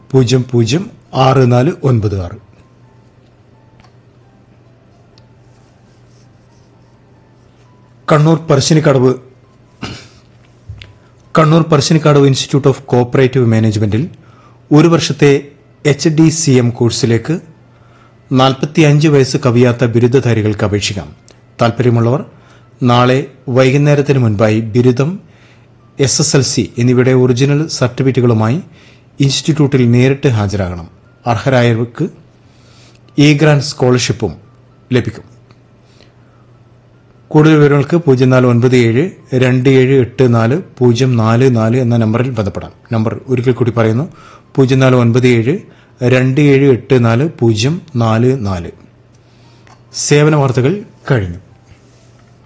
പൂജ്യം പൂജ്യം ആറ് നാല് ഒൻപത് ആറ് Kannur Parassinikkadavu Kannur Parassinikkadavu institute of cooperative മാനേജ്മെന്റിൽ ഒരു വർഷത്തെ എച്ച് ഡി സി എം കോഴ്സിലേക്ക് നാൽപ്പത്തിയഞ്ച് വയസ്സ് കവിയാത്ത ബിരുദധാരികൾക്ക് അപേക്ഷിക്കാം താൽപ്പര്യമുള്ളവർ നാളെ വൈകുന്നേരത്തിന് മുൻപായി ബിരുദം എസ് എസ് എൽ സി എന്നിവയുടെ ഒറിജിനൽ സർട്ടിഫിക്കറ്റുകളുമായി ഇൻസ്റ്റിറ്റ്യൂട്ടിൽ നേരിട്ട് ഹാജരാകണം അർഹരായവർക്ക് ഇ ഗ്രാന്റ് സ്കോളർഷിപ്പും ലഭിക്കും കൂടുതൽ വിവരങ്ങൾക്ക് പൂജ്യം നാല് ഒൻപത് ഏഴ് രണ്ട് ഏഴ് എട്ട് നാല് പൂജ്യം നാല് നാല് എന്ന നമ്പറിൽ ബന്ധപ്പെടാം നമ്പർ ഒരിക്കൽ കൂടി പറയുന്നു പൂജ്യം നാല് ഒൻപത് ഏഴ് രണ്ട് ഏഴ് എട്ട് നാല് പൂജ്യം നാല് നാല് സേവന വാർത്തകൾ കഴിഞ്ഞു